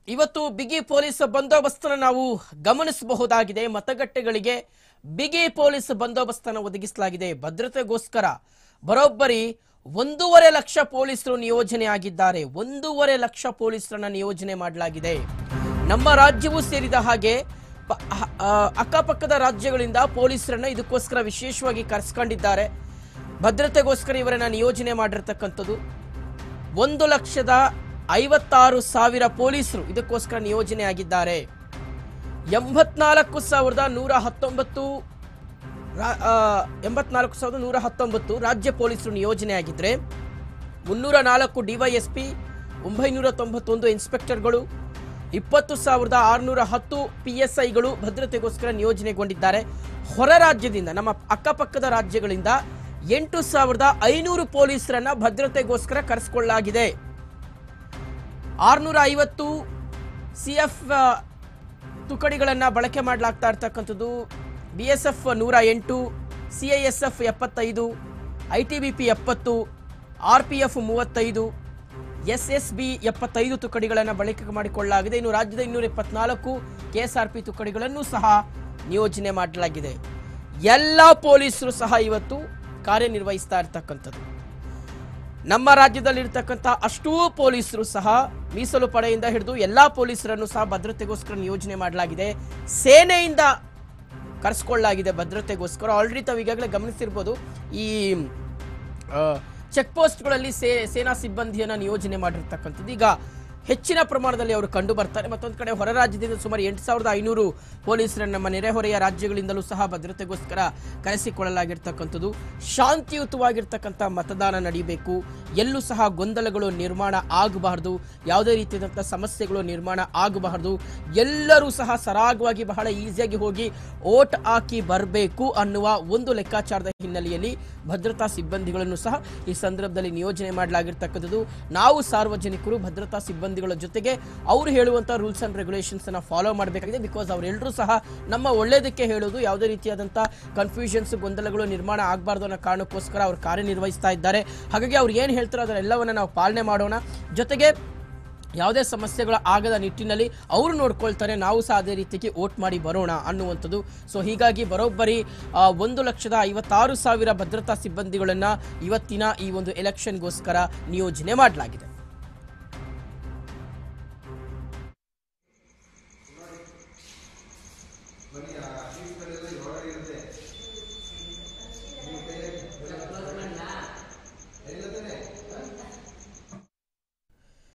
ಇವತ್ತು ಬಿಗಿ ಪೊಲೀಸ್ ಬಂದೋಬಸ್ತನ್ನು ನಾವು ಗಮನಿಸಬಹುದಾಗಿದೆ ಮತಗಟ್ಟೆಗಳಿಗೆ ಬಿಗಿ ಪೊಲೀಸ್ ಬಂದೋಬಸ್ತನ್ನು ಒದಗಿಸಲಾಗಿದೆ ಭದ್ರತೆಗೋಸ್ಕರ ಬರೋಬ್ಬರಿ ಒಂದೂವರೆ ಲಕ್ಷ ಪೊಲೀಸರು ನಿಯೋಜನೆ ಆಗಿದ್ದಾರೆ ಒಂದೂವರೆ ಲಕ್ಷ ಪೊಲೀಸರನ್ನ ನಿಯೋಜನೆ ಮಾಡಲಾಗಿದೆ ನಮ್ಮ ರಾಜ್ಯವೂ ಸೇರಿದ ಹಾಗೆ ಪ- ಹ- ಆ, ಅಕ್ಕಪಕ್ಕದ ರಾಜ್ಯಗಳಿಂದ ಪೊಲೀಸರನ್ನ ಇದಕ್ಕೋಸ್ಕರ ವಿಶೇಷವಾಗಿ ಕರೆಸ್ಕೊಂಡಿದ್ದಾರೆ ಭದ್ರತೆಗೋಸ್ಕರ ಇವರನ್ನ ನಿಯೋಜನೆ ಮಾಡಿರ್ತಕ್ಕಂಥದ್ದು ಒಂದು ಲಕ್ಷದ ಐವತ್ತಾರು ಸಾವಿರ ಪೊಲೀಸರು ಇದಕ್ಕೋಸ್ಕರ ನಿಯೋಜನೆ ಆಗಿದ್ದಾರೆ ಎಂಬತ್ನಾಲ್ಕು ಸಾವಿರದ ನೂರ ಹತ್ತೊಂಬತ್ತು ರಾ- ಆ, ಎಂಬತ್ನಾಲ್ಕು ಸಾವಿರದ ನೂರ ಹತ್ತೊಂಬತ್ತು ರಾಜ್ಯ ಪೊಲೀಸರು ನಿಯೋಜನೆ ಆಗಿದ್ರೆ ಮುನ್ನೂರ ನಾಲ್ಕು ಡಿವೈಎಸ್ಪಿ ಒಂಬೈನೂರ ತೊಂಬತ್ತೊಂದು ಇನ್ಸ್ಪೆಕ್ಟರ್ಗಳು ಇಪ್ಪತ್ತು ಸಾವಿರದ ಆರುನೂರ ಹತ್ತು ಪಿ ಎಸ್ ಐಗಳು ಭದ್ರತೆಗೋಸ್ಕರ ನಿಯೋಜನೆಗೊಂಡಿದ್ದಾರೆ ಹೊರ ರಾಜ್ಯದಿಂದ ನಮ್ಮ ಅಕ್ಕಪಕ್ಕದ ರಾಜ್ಯಗಳಿಂದ ಎಂಟು ಸಾವಿರದ ಐನೂರು ಪೊಲೀಸರನ್ನ ಭದ್ರತೆಗೋಸ್ಕರ ಕರೆಸಿಕೊಳ್ಳಲಾಗಿದೆ ಆರುನೂರ ಐವತ್ತು ಸಿ ಎಫ್ ತುಕಡಿಗಳನ್ನು ಬಳಕೆ ಮಾಡಲಾಗ್ತಾ ಇರ್ತಕ್ಕಂಥದ್ದು ಬಿ ಎಸ್ ಎಫ್ ನೂರ ಎಂಟು ಸಿ ಐ ಎಸ್ ಎಫ್ ಎಪ್ಪತ್ತೈದು ಐ ಟಿ ಬಿ ಪಿ ಎಪ್ಪತ್ತು ಆರ್ ಪಿ ಎಫ್ ಮೂವತ್ತೈದು ಎಸ್ ಎಸ್ ಬಿ ಎಪ್ಪತ್ತೈದು ತುಕಡಿಗಳನ್ನು ಬಳಕೆ ಮಾಡಿಕೊಳ್ಳಲಾಗಿದೆ ಇನ್ನು ರಾಜ್ಯದ ಇನ್ನೂರ ಇಪ್ಪತ್ನಾಲ್ಕು ಕೆ ಎಸ್ ಆರ್ ಪಿ ತುಕಡಿಗಳನ್ನು ಸಹ ನಿಯೋಜನೆ ಮಾಡಲಾಗಿದೆ ಎಲ್ಲ ಪೊಲೀಸರು ಸಹ ಇವತ್ತು ಕಾರ್ಯನಿರ್ವಹಿಸ್ತಾ ಇರ್ತಕ್ಕಂಥದ್ದು ನಮ್ಮ ರಾಜ್ಯದಲ್ಲಿರ್ತಕ್ಕಂಥ ಅಷ್ಟೂ ಪೊಲೀಸರು ಸಹ ಮೀಸಲು ಪಡೆಯಿಂದ ಹಿಡಿದು ಎಲ್ಲಾ ಪೊಲೀಸರನ್ನು ಸಹ ಭದ್ರತೆಗೋಸ್ಕರ ನಿಯೋಜನೆ ಮಾಡಲಾಗಿದೆ ಸೇನೆಯಿಂದ ಕರೆಸ್ಕೊಳ್ಳಲಾಗಿದೆ ಭದ್ರತೆಗೋಸ್ಕರ ಆಲ್ರೆಡಿ ತಾವು ಈಗಾಗಲೇ ಗಮನಿಸಿರ್ಬೋದು ಈ ಚೆಕ್ ಪೋಸ್ಟ್ಗಳಲ್ಲಿ ಸೇ ಸೇನಾ ಸಿಬ್ಬಂದಿಯನ್ನು ನಿಯೋಜನೆ ಮಾಡಿರ್ತಕ್ಕಂಥದ್ದು ಈಗ ಹೆಚ್ಚಿನ ಪ್ರಮಾಣದಲ್ಲಿ ಅವರು ಕಂಡು ಬರ್ತಾರೆ ಮತ್ತೊಂದು ಕಡೆ ಹೊರ ರಾಜ್ಯದಿಂದ ಸುಮಾರು ಎಂಟು ಸಾವಿರದ ಐನೂರು ಪೊಲೀಸರನ್ನು ನಮ್ಮ ನೆರೆಹೊರೆಯ ರಾಜ್ಯಗಳಿಂದಲೂ ಸಹ ಭದ್ರತೆಗೋಸ್ಕರ ಕರೆಸಿಕೊಳ್ಳಲಾಗಿರ್ತಕ್ಕಂಥದ್ದು ಶಾಂತಿಯುತವಾಗಿರ್ತಕ್ಕಂಥ ಮತದಾನ ನಡೀಬೇಕು ಎಲ್ಲೂ ಸಹ ಗೊಂದಲಗಳು ನಿರ್ಮಾಣ ಆಗಬಾರ್ದು ಯಾವುದೇ ರೀತಿಯಾದಂಥ ಸಮಸ್ಯೆಗಳು ನಿರ್ಮಾಣ ಆಗಬಾರ್ದು ಎಲ್ಲರೂ ಸಹ ಸರಾಗವಾಗಿ ಬಹಳ ಈಸಿಯಾಗಿ ಹೋಗಿ ಓಟ್ ಹಾಕಿ ಬರಬೇಕು ಅನ್ನುವ ಒಂದು ಲೆಕ್ಕಾಚಾರದ ಹಿನ್ನೆಲೆಯಲ್ಲಿ ಭದ್ರತಾ ಸಿಬ್ಬಂದಿಗಳನ್ನು ಸಹ ಈ ಸಂದರ್ಭದಲ್ಲಿ ನಿಯೋಜನೆ ಮಾಡಲಾಗಿರ್ತಕ್ಕಂಥದ್ದು ನಾವು ಸಾರ್ವಜನಿಕರು ಭದ್ರತಾ ಸಿಬ್ಬಂದಿಗಳ ಜೊತೆಗೆ ಅವರು ಹೇಳುವಂಥ ರೂಲ್ಸ್ ಅಂಡ್ ರೆಗ್ಯುಲೇಷನ್ಸ್ ಅನ್ನ ಫಾಲೋ ಮಾಡಬೇಕಾಗಿದೆ ಬಿಕಾಸ್ ಅವರೆಲ್ಲರೂ ಸಹ ನಮ್ಮ ಒಳ್ಳೆಯದಕ್ಕೆ ಹೇಳೋದು ಯಾವುದೇ ರೀತಿಯಾದಂಥ ಕನ್ಫ್ಯೂಷನ್ಸ್ ಗೊಂದಲಗಳು ನಿರ್ಮಾಣ ಆಗಬಾರ್ದು ಅನ್ನೋ ಕಾರಣಕ್ಕೋಸ್ಕರ ಅವರು ಕಾರ್ಯನಿರ್ವಹಿಸ್ತಾ ಇದ್ದಾರೆ ಹಾಗಾಗಿ ಅವ್ರು ಏನು ಹೇಳ್ತಾರೋ ಅದರೆಲ್ಲವನ್ನು ನಾವು ಪಾಲನೆ ಮಾಡೋಣ ಜೊತೆಗೆ ಯಾವುದೇ ಸಮಸ್ಯೆಗಳ ಆಗದ ನಿಟ್ಟಿನಲ್ಲಿ ಅವರು ನೋಡ್ಕೊಳ್ತಾರೆ ನಾವು ಸಹ ಅದೇ ರೀತಿಗೆ ವೋಟ್ ಮಾಡಿ ಬರೋಣ ಅನ್ನುವಂಥದ್ದು ಸೊ ಹೀಗಾಗಿ ಬರೋಬ್ಬರಿ ಆ, ಒಂದು ಲಕ್ಷದ ಐವತ್ತಾರು ಸಾವಿರ ಭದ್ರತಾ ಸಿಬ್ಬಂದಿಗಳನ್ನು ಇವತ್ತಿನ ಈ ಒಂದು ಎಲೆಕ್ಷನ್ಗೋಸ್ಕರ ನಿಯೋಜನೆ ಮಾಡಲಾಗಿದೆ